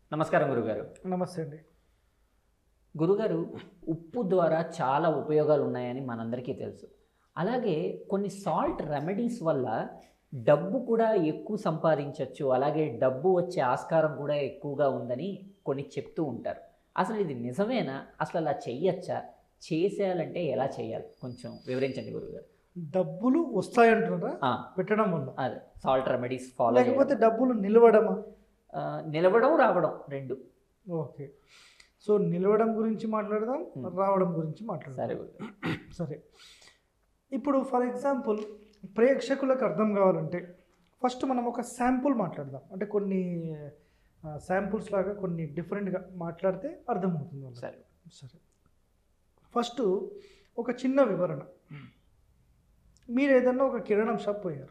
నమస్కారం గురుగారు నమస్తే అండి గురుగారు ఉప్పు ద్వారా చాలా ఉపయోగాలు ఉన్నాయని మనందరికీ తెలుసు అలాగే కొన్ని సాల్ట్ రెమెడీస్ వల్ల డబ్బు కూడా ఎక్కువ సంపాదించవచ్చు అలాగే డబ్బు వచ్చే ఆస్కారం కూడా ఎక్కువగా ఉందని కొన్ని చెప్తూ ఉంటారు అసలు ఇది నిజమేనా అసలు అలా చెయ్యొచ్చా చేసేయాలంటే ఎలా చేయాలి కొంచెం వివరించండి గురుగారు డబ్బులు వస్తాయంటున్నారా ఆ, పెట్టడం వల్ల అదే సాల్ట్ రెమెడీస్ ఫాలో లేకపోతే డబ్బులు నిలవడమా నిలవడం రావడం రెండు ఓకే సో నిలవడం గురించి మాట్లాడదాం Hmm. రావడం గురించి మాట్లాడదాం సరే గురుగారు సరే ఇప్పుడు ఫర్ ఎగ్జాంపుల్ ప్రేక్షకులకు అర్థం కావాలంటే ఫస్ట్ మనం ఒక శాంపుల్ మాట్లాడదాం అంటే కొన్ని శాంపుల్స్ లాగా కొన్ని డిఫరెంట్గా మాట్లాడితే అర్థమవుతుంది వాళ్ళకి. సరే సరే ఫస్ట్ ఒక చిన్న వివరణ Hmm. మీరు ఏదన్నా ఒక కిరాణం షాప్ పోయారు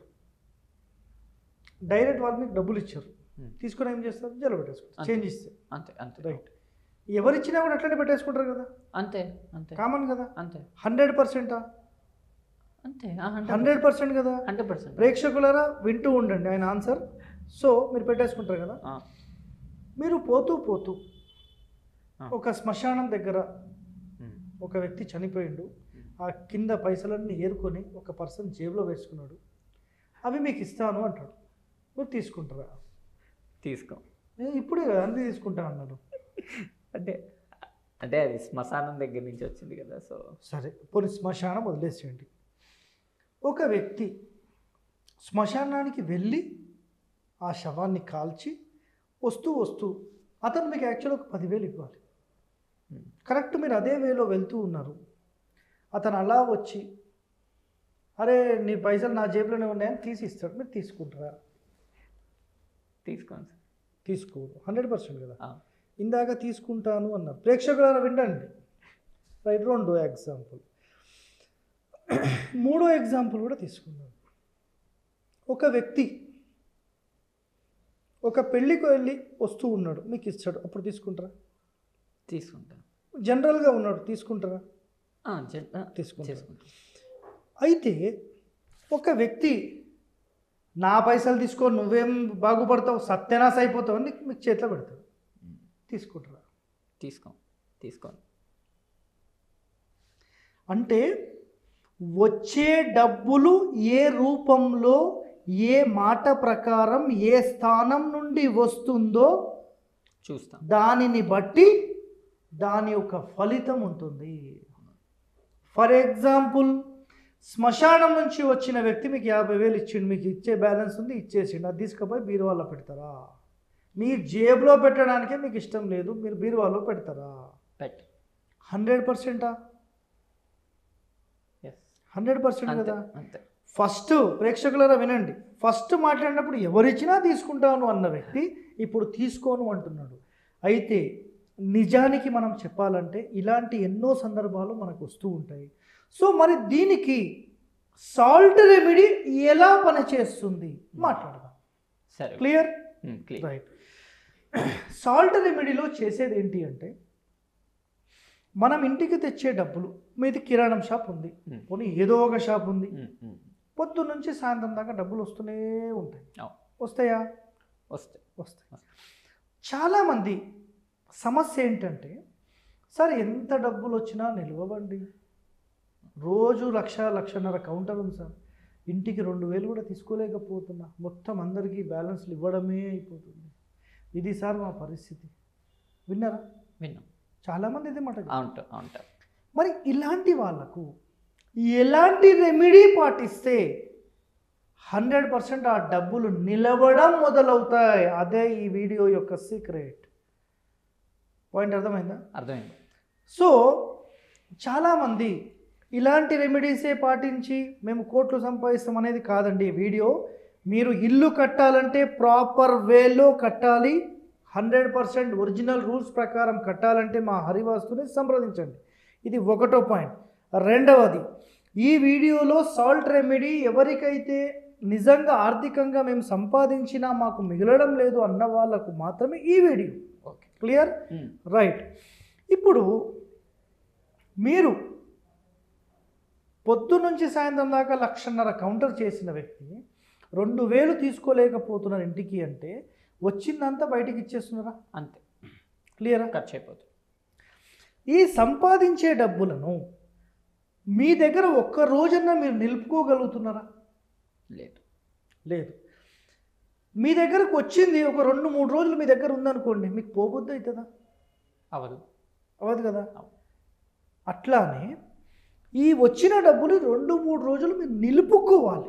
డైరెక్ట్ వాళ్ళు మీకు డబ్బులు ఇచ్చారు Hmm. తీసుకొని ఏం చేస్తారు జల పెట్టేసుకుంటారు అంతే. చేంజ్ ఇస్తే అంతే అంతే రైట్ ఎవరు ఇచ్చినా కూడా అట్లనే పెట్టేసుకుంటారు కదా అంతే అంతే కామన్ కదా అంతే హండ్రెడ్ పర్సెంటా అంతే హండ్రెడ్ పర్సెంట్ కదా హండ్రెడ్ పర్సెంట్ ప్రేక్షకులారా వింటూ ఉండండి ఆయన ఆన్సర్ సో మీరు పెట్టేసుకుంటారు కదా మీరు పోతూ పోతూ ఆ. ఒక శ్మశానం దగ్గర ఒక వ్యక్తి చనిపోయిండు ఆ కింద పైసలన్నీ ఏరుకొని ఒక పర్సన్ జేబులో వేసుకున్నాడు అవి మీకు ఇస్తాను అంటాడు మీరు తీసుకుంటారా తీసుకో ఏ, ఇప్పుడే కదా అన్నీ తీసుకుంటా అన్నాడు అంటే అంటే అది శ్మశానం దగ్గర నుంచి వచ్చింది కదా సో సరే పోనీ శ్మశానం వదిలేసేయండి ఒక వ్యక్తి శ్మశానానికి వెళ్ళి ఆ శవాన్ని కాల్చి వస్తూ వస్తూ అతను మీకు యాక్చువల్ ఒక పదివేలు ఇవ్వాలి కరెక్ట్ మీరు అదే వేలో వెళ్తూ ఉన్నారు అతను అలా వచ్చి అరే నీ పైసలు నా జేబులోనే ఉన్నాయని తీసి ఇస్తాడు మీరు తీసుకుంటారా తీసుకోండి సార్ తీసుకోరు హండ్రెడ్ పర్సెంట్ కదా ఆ, ఇందాక తీసుకుంటాను అన్నారు ప్రేక్షకులారా వినండి రైట్ రెండో ఎగ్జాంపుల్ మూడో ఎగ్జాంపుల్ కూడా తీసుకుందాం ఒక వ్యక్తి ఒక పెళ్ళికి వెళ్ళి వస్తూ ఉన్నాడు మీకు ఇస్తాడు అప్పుడు తీసుకుంటారా తీసుకుంటాను జనరల్గా ఉన్నాడు తీసుకుంటారా ఆ, జన్- ఆ, తీసుకుంటాను. చేసుకుంటాను అయితే ఒక వ్యక్తి నా పైసలు తీసుకో నువ్వేం బాగుపడతావు సత్యనాశ అయిపోతావు అని మీకు చేతిలో పెడతాడు తీసుకుంటారా తీసుకో తీసుకోండి అంటే వచ్చే డబ్బులు ఏ రూపంలో ఏ మాట ప్రకారం ఏ స్థానం నుండి వస్తుందో చూస్తాం దానిని బట్టి దాని యొక్క ఫలితం ఉంటుంది ఫర్ ఎగ్జాంపుల్ శ్మశానం నుంచి వచ్చిన వ్యక్తి మీకు యాభై వేలు ఇచ్చిండు మీకు ఇచ్చే బ్యాలెన్స్ ఉంది ఇచ్చేసిండు అది తీసుకుపోయి బీరువాలో పెడతారా మీ జేబులో పెట్టడానికే మీకు ఇష్టం లేదు మీరు బీరువాలో పెడతారా పెట్ హండ్రెడ్ పర్సెంటా ఎస్ హండ్రెడ్ పర్సెంట్ అంతే కదా అంతే ఫస్ట్ ప్రేక్షకులారా వినండి ఫస్ట్ మాట్లాడినప్పుడు ఎవరిచ్చినా తీసుకుంటాను అన్న వ్యక్తి ఇప్పుడు తీసుకోను అంటున్నాడు అయితే నిజానికి మనం చెప్పాలంటే ఇలాంటి ఎన్నో సందర్భాలు మనకు వస్తూ ఉంటాయి సో మరి దీనికి సాల్ట్ రెమెడీ ఎలా పనిచేస్తుంది మాట్లాడదాం సరే క్లియర్ క్లియర్ రైట్ సాల్ట్ రెమెడీలో చేసేది ఏంటి అంటే మనం ఇంటికి తెచ్చే డబ్బులు మీది కిరాణం షాప్ ఉంది Hmm. పోనీ ఏదో ఒక షాప్ ఉంది పొద్దు నుంచి సాయంత్రం దాకా డబ్బులు వస్తూనే ఉంటాయి అవును. వస్తాయా వస్తాయి వస్తాయి చాలామంది సమస్య ఏంటంటే సార్ ఎంత డబ్బులు వచ్చినా నిలవండి రోజు లక్ష లక్షన్నర కౌంటర్ ఉంది సార్ ఇంటికి రెండు వేలు కూడా తీసుకోలేకపోతున్నా మొత్తం అందరికీ బ్యాలెన్స్లు ఇవ్వడమే అయిపోతుంది ఇది సార్ మా పరిస్థితి విన్నారా విన్నాం చాలామంది ఇదే మాట చెప్తారు. ఉంటా ఉంటారు మరి ఇలాంటి వాళ్ళకు ఎలాంటి రెమెడీ పాటిస్తే హండ్రెడ్ పర్సెంట్ ఆ డబ్బులు నిలవడం మొదలవుతాయి అదే ఈ వీడియో యొక్క సీక్రెట్ పాయింట్ అర్థమైందా అర్థమైంది సో చాలామంది ఇలాంటి రెమెడీసే పాటించి మేము కోట్లు సంపాదిస్తాం అనేది కాదండి ఈ వీడియో మీరు ఇల్లు కట్టాలంటే ప్రాపర్ వేలో కట్టాలి హండ్రెడ్ పర్సెంట్ ఒరిజినల్ రూల్స్ ప్రకారం కట్టాలంటే మా హరివాస్తుని సంప్రదించండి ఇది ఒకటో పాయింట్ రెండవది ఈ వీడియోలో సాల్ట్ రెమెడీ ఎవరికైతే నిజంగా ఆర్థికంగా మేము సంపాదించినా మాకు మిగలడం లేదు అన్న వాళ్ళకు మాత్రమే ఈ వీడియో ఓకే క్లియర్ రైట్ ఇప్పుడు మీరు పొద్దు నుంచి సాయంత్రం దాకా లక్షన్నర కౌంటర్ చేసిన వ్యక్తి రెండు వేలు తీసుకోలేకపోతున్నారు ఇంటికి అంటే వచ్చిందంతా బయటికి ఇచ్చేస్తున్నారా అంతే క్లియరా ఖర్చు అయిపోతుంది ఈ సంపాదించే డబ్బులను మీ దగ్గర ఒక్క రోజన్నా మీరు నిలుపుకోగలుగుతున్నారా లేదు లేదు మీ దగ్గరకు వచ్చింది ఒక రెండు మూడు రోజులు మీ దగ్గర ఉందనుకోండి మీకు పోబుద్ది అవుతుందా అవదు అవ్వదు కదా అవును. అట్లానే ఈ వచ్చిన డబ్బులు రెండు మూడు రోజులు మీరు నిలుపుకోవాలి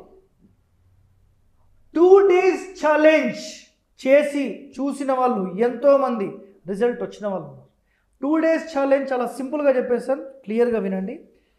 టూ డేస్ ఛాలెంజ్ చేసి చూసిన వాళ్ళు ఎంతోమంది రిజల్ట్ వచ్చిన వాళ్ళు ఉన్నారు టూ డేస్ ఛాలెంజ్ చాలా సింపుల్గా చెప్పేస్తాను క్లియర్గా వినండి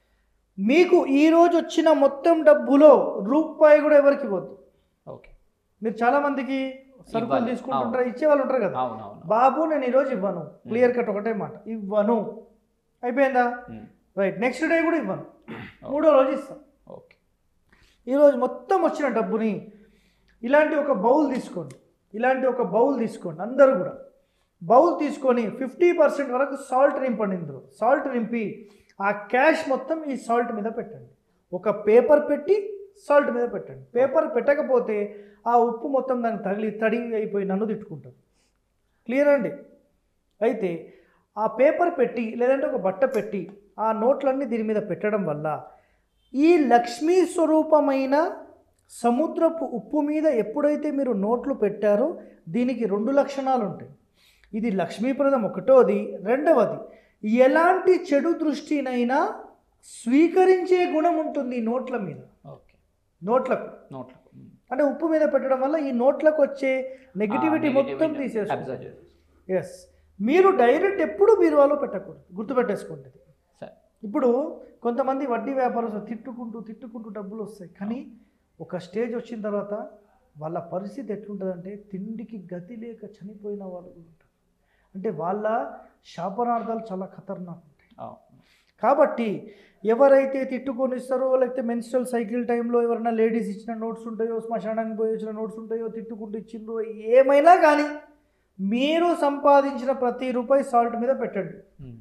మీకు ఈరోజు వచ్చిన మొత్తం డబ్బులో రూపాయి కూడా ఎవరికి ఇవ్వద్దు ఓకే మీరు చాలామందికి సరుకులు ఇవ్వాలి. తీసుకుంటుంటారు ఇచ్చేవాళ్ళు ఉంటారు కదా అవును అవును బాబు నేను ఈరోజు ఇవ్వను క్లియర్ కట్ ఒకటే మాట ఇవ్వను అయిపోయిందా ఉమ్. రైట్ నెక్స్ట్ డే కూడా ఇవ్వను మూడో రోజు ఇస్తాను ఓకే ఈరోజు మొత్తం వచ్చిన డబ్బుని ఇలాంటి ఒక బౌల్ తీసుకోండి ఇలాంటి ఒక బౌల్ తీసుకోండి అందరూ కూడా బౌల్ తీసుకొని ఫిఫ్టీ పర్సెంట్ వరకు సాల్ట్ నింపండి ఇందులో సాల్ట్ నింపి ఆ క్యాష్ మొత్తం ఈ సాల్ట్ మీద పెట్టండి ఒక పేపర్ పెట్టి సాల్ట్ మీద పెట్టండి పేపర్ పెట్టకపోతే ఆ ఉప్పు మొత్తం దానికి తగిలి తడి అయిపోయి నన్ను తిట్టుకుంటుంది క్లియర్ అండి అయితే ఆ పేపర్ పెట్టి లేదంటే ఒక బట్ట పెట్టి ఆ నోట్లన్నీ దీని మీద పెట్టడం వల్ల ఈ లక్ష్మీ స్వరూపమైన సముద్రపు ఉప్పు మీద ఎప్పుడైతే మీరు నోట్లు పెట్టారో దీనికి రెండు లక్షణాలు ఉంటాయి ఇది లక్ష్మీప్రదం ఒకటోది రెండవది ఎలాంటి చెడు దృష్టినైనా స్వీకరించే గుణం ఉంటుంది ఈ నోట్ల మీద ఓకే నోట్లకు నోట్లకు ఉమ్. అంటే ఉప్పు మీద పెట్టడం వల్ల ఈ నోట్లకు వచ్చే నెగిటివిటీ ఆ, మొత్తం negativity తీసేస్తుంది absorb చేస్తుంది. ఎస్ మీరు డైరెక్ట్ ఎప్పుడు బీరువాలో పెట్టకూడదు గుర్తుపెట్టేసుకోండి ఇది. సరే ఇప్పుడు కొంతమంది వడ్డీ వ్యాపారస్తులు తిట్టుకుంటూ తిట్టుకుంటూ డబ్బులు వస్తాయి కానీ ఒక స్టేజ్ వచ్చిన తర్వాత వాళ్ళ పరిస్థితి ఎట్లుంటుందంటే తిండికి గతి లేక చనిపోయిన వాళ్ళు కూడా ఉంటారు అంటే వాళ్ళ శాపనార్థాలు చాలా ఖతర్నాక్ ఉంటాయి అవును. కాబట్టి ఎవరైతే తిట్టుకొని ఇస్తారో లేకపోతే మెన్స్ట్రల్ సైకిల్ టైంలో ఎవరైనా లేడీస్ ఇచ్చిన నోట్స్ ఉంటాయో శ్మశానానికి పోయి వచ్చిన నోట్స్ ఉంటాయో తిట్టుకుంటూ ఇచ్చిండ్రో ఏమైనా కానీ మీరు సంపాదించిన ప్రతి రూపాయి సాల్ట్ మీద పెట్టండి um.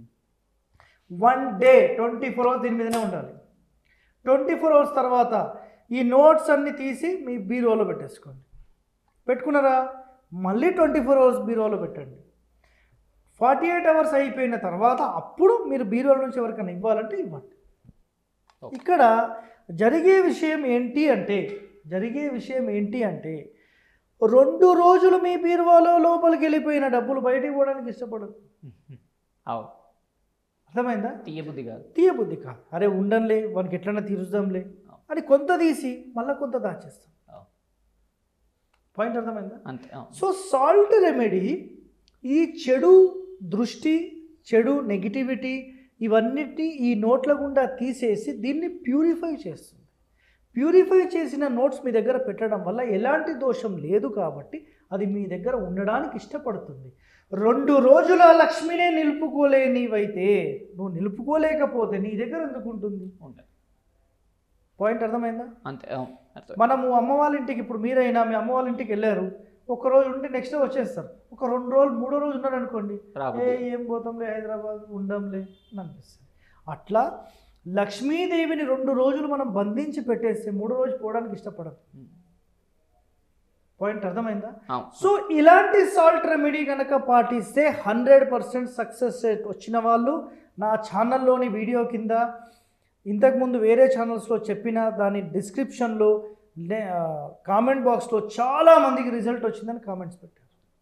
One day twenty four hours దీని మీదనే ఉండాలి ట్వంటీ ఫోర్ అవర్స్ తర్వాత ఈ నోట్స్ అన్ని తీసి మీ బీరోలో పెట్టేసుకోండి పెట్టుకున్నారా మళ్ళీ ట్వంటీ ఫోర్ అవర్స్ బీరోలో పెట్టండి ఫార్టీ ఎయిట్ అవర్స్ అయిపోయిన తర్వాత అప్పుడు మీరు బీరోల నుంచి ఎవరికైనా ఇవ్వాలంటే ఇవ్వండి Okay. ఇక్కడ జరిగే విషయం ఏంటి అంటే జరిగే విషయం ఏంటి అంటే రెండు రోజులు మీ బీరువాలో లోపలికి వెళ్ళిపోయిన డబ్బులు బయటికి పోవడానికి ఇష్టపడదు అవును అర్థమైందా తీయబుద్ధి కాదు తీయబుద్ధి కాదు అరే ఉండంలే వానికి ఎట్లన్నా తీరుద్దాంలే అని కొంత తీసి మళ్ళీ కొంత దాచేస్తాం అవును. పాయింట్ అర్థమైందా అంతే అవును. సో సాల్ట్ రెమెడీ ఈ చెడు దృష్టి చెడు నెగిటివిటీ ఇవన్నిటిని ఈ నోట్ల గుండా తీసేసి దీన్ని ప్యూరిఫై చేస్తుంది ప్యూరిఫై చేసిన నోట్స్ మీ దగ్గర పెట్టడం వల్ల ఎలాంటి దోషం లేదు కాబట్టి అది మీ దగ్గర ఉండడానికి ఇష్టపడుతుంది రెండు రోజుల లక్ష్మినే నిలుపుకోలేనివైతే నువ్వు నిలుపుకోలేకపోతే నీ దగ్గర ఎందుకు ఉంటుంది ఉండదు పాయింట్ అర్థమైందా అంతే అవును అర్థం. మనము అమ్మ వాళ్ళ ఇంటికి ఇప్పుడు మీరైనా మీ అమ్మ వాళ్ళ ఇంటికి వెళ్ళారు ఒక రోజు ఉంటే నెక్స్ట్ డే వచ్చేస్తారు ఒక రెండు రోజులు మూడో రోజు ఉన్నారు అనుకోండి ఏ రాబుద్ది ఏం పోతాంలే హైదరాబాద్ ఉండంలే అని అనిపిస్తుంది అట్లా లక్ష్మీదేవిని రెండు రోజులు మనం బంధించి పెట్టేస్తే మూడో రోజు పోవడానికి ఇష్టపడదు ఉమ్. పాయింట్ అర్థమైందా అవును సో ఇలాంటి సాల్ట్ రెమెడీ కనుక పాటిస్తే హండ్రెడ్ పర్సెంట్ సక్సెస్ రేట్ వచ్చిన వాళ్ళు నా ఛానల్లోని వీడియో కింద ఇంతకుముందు వేరే ఛానల్స్లో చెప్పిన దాని డిస్క్రిప్షన్లో కామెంట్ బాక్స్లో చాలా మందికి రిజల్ట్ వచ్చిందని కామెంట్స్ పెట్టారు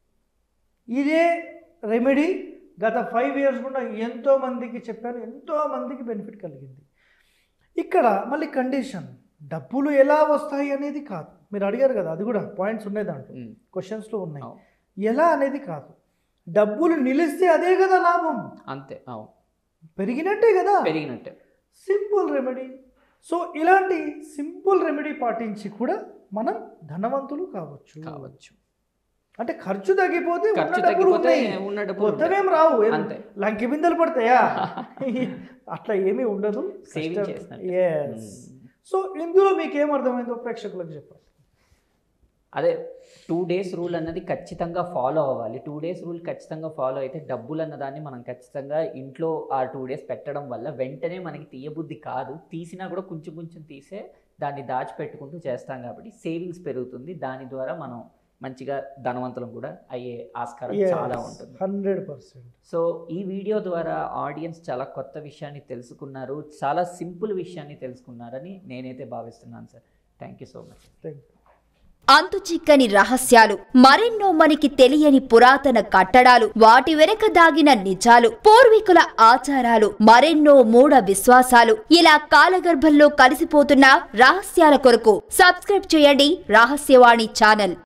ఇదే రెమెడీ గత ఫైవ్ ఇయర్స్ కూడా ఎంతో మందికి చెప్పాను ఎంతో మందికి బెనిఫిట్ కలిగింది ఇక్కడ మళ్ళీ కండిషన్ డబ్బులు ఎలా వస్తాయి అనేది కాదు మీరు అడిగారు కదా అది కూడా పాయింట్స్ ఉన్నాయి దాంట్లో ఉమ్. క్వశ్చన్స్లో ఉన్నాయి అవును. ఎలా అనేది కాదు డబ్బులు నిలిస్తే అదే కదా లాభం అంతే అవును పెరిగినట్టే కదా పెరిగినట్టే సింపుల్ రెమెడీ సో ఇలాంటి సింపుల్ రెమెడీ పాటించి కూడా మనం ధనవంతులు కావచ్చు కావచ్చు అంటే ఖర్చు తగ్గిపోతే ఉన్న ఖర్చు డబ్బులు తగ్గిపోతే ఉన్నాయి. ఉన్న డబ్బులు ఉంటాయి. కొత్తవేం రావు ఏం అంతే లంకి బిందెలు పడతాయా అట్లా ఏమీ ఉండదు Saving కష్టం. చేసినట్టు. Yes. సో ఇందులో మీకు ఏం అర్థమైందో ప్రేక్షకులకు చెప్పండి అదే టూ డేస్ రూల్ అన్నది ఖచ్చితంగా ఫాలో అవ్వాలి టూ డేస్ రూల్ ఖచ్చితంగా ఫాలో అయితే డబ్బులు అన్నదాన్ని మనం ఖచ్చితంగా ఇంట్లో ఆ టూ డేస్ పెట్టడం వల్ల వెంటనే మనకి తీయబుద్ధి కాదు తీసినా కూడా కొంచెం కొంచెం తీసే దాన్ని దాచిపెట్టుకుంటూ చేస్తాం కాబట్టి సేవింగ్స్ పెరుగుతుంది దాని ద్వారా మనం మంచిగా ధనవంతులం కూడా అయ్యే ఆస్కారం చాలా ఉంటుంది హండ్రెడ్ పర్సెంట్ సో ఈ వీడియో ద్వారా ఆడియన్స్ చాలా కొత్త విషయాన్ని తెలుసుకున్నారు చాలా సింపుల్ విషయాన్ని తెలుసుకున్నారని నేనైతే భావిస్తున్నాను sir thank you so much thank you అంతు చిక్కని రహస్యాలు మరెన్నో మనకి తెలియని పురాతన కట్టడాలు వాటి వెనక దాగిన నిజాలు పూర్వీకుల ఆచారాలు మరెన్నో మూఢ విశ్వాసాలు ఇలా కాలగర్భంలో కలిసిపోతున్న రహస్యాల కొరకు సబ్స్క్రైబ్ చేయండి రహస్యవాణి ఛానల్